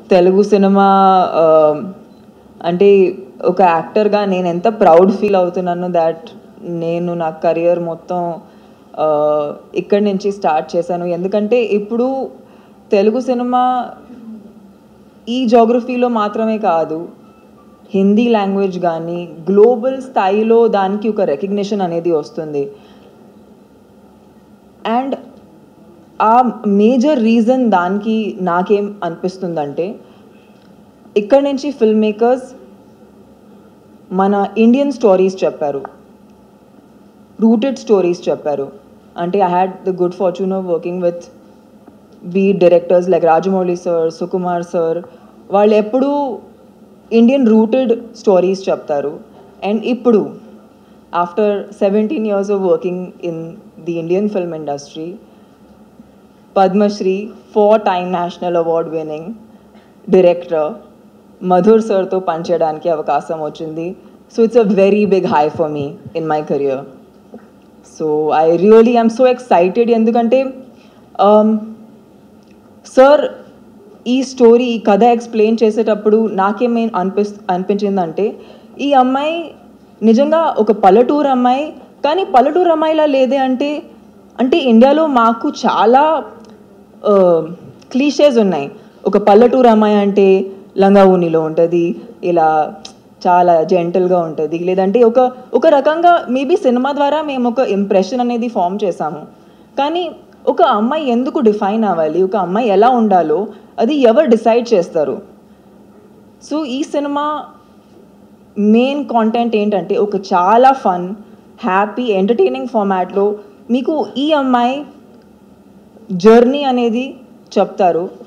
Telugu cinema ఆ, అంటే ఒక యాక్టర్గా నేను ఎంత ప్రౌడ్ ఫీల్ అవుతున్నాను దాట్ నేను నా కెరియర్ మొత్తం ఆ, ఇక్కడి నుంచి స్టార్ట్ చేశాను ఎందుకంటే ఇప్పుడు తెలుగు సినిమా ఈ జోగ్రఫీలో మాత్రమే కాదు హిందీ లాంగ్వేజ్ కానీ గ్లోబల్ స్థాయిలో దానికి ఒక రికగ్నిషన్ అనేది వస్తుంది అండ్ ఆ మేజర్ రీజన్ దానికి నాకేం అనిపిస్తుందంటే ఇక్కడ నుంచి ఫిల్మ్ మేకర్స్ మన ఇండియన్ స్టోరీస్ చెప్పారు రూటెడ్ స్టోరీస్ చెప్పారు అంటే I had the good fortune of working with be directors like Rajamouli sir Sukumar sir వాళ్ళు ఎప్పుడూ ఇండియన్ రూటెడ్ స్టోరీస్ చెప్తారు అండ్ ఇప్పుడు after seventeen years of working in the Indian film industry Padmashri four time national award winning director Madhur సార్తో పనిచేయడానికి అవకాశం వచ్చింది so it's a very big high for me in my career so I really I'm so excited ఎందుకంటే sir ఈ story ఈ కథ explain చేసేటప్పుడు నాకేమే అనిపిస్ అనిపించిందంటే ఈ అమ్మాయి నిజంగా ఒక పల్లెటూరు అమ్మాయి కానీ పల్లెటూరు అమ్మాయిలా లేదే అంటే అంటే ఇండియాలో మాకు చాలా క్లీషేస్ ఉన్నాయి ఒక పల్లెటూరు అమ్మాయి అంటే లంగా ఊనిలో ఉంటుంది ఇలా చాలా జెంటల్గా ఉంటుంది లేదంటే ఒక ఒక రకంగా మేబీ సినిమా ద్వారా మేము ఒక ఇంప్రెషన్ అనేది ఫామ్ చేసాము కానీ ఒక అమ్మాయి ఎందుకు డిఫైన్ అవ్వాలి ఒక అమ్మాయి ఎలా ఉండాలో అది ఎవరు డిసైడ్ చేస్తారు సో ఈ సినిమా మెయిన్ కాంటెంట్ ఏంటంటే ఒక చాలా ఫన్ హ్యాపీ ఎంటర్టైనింగ్ ఫార్మాట్లో మీకు ఈ అమ్మాయి జర్నీ అనేది చెప్తారు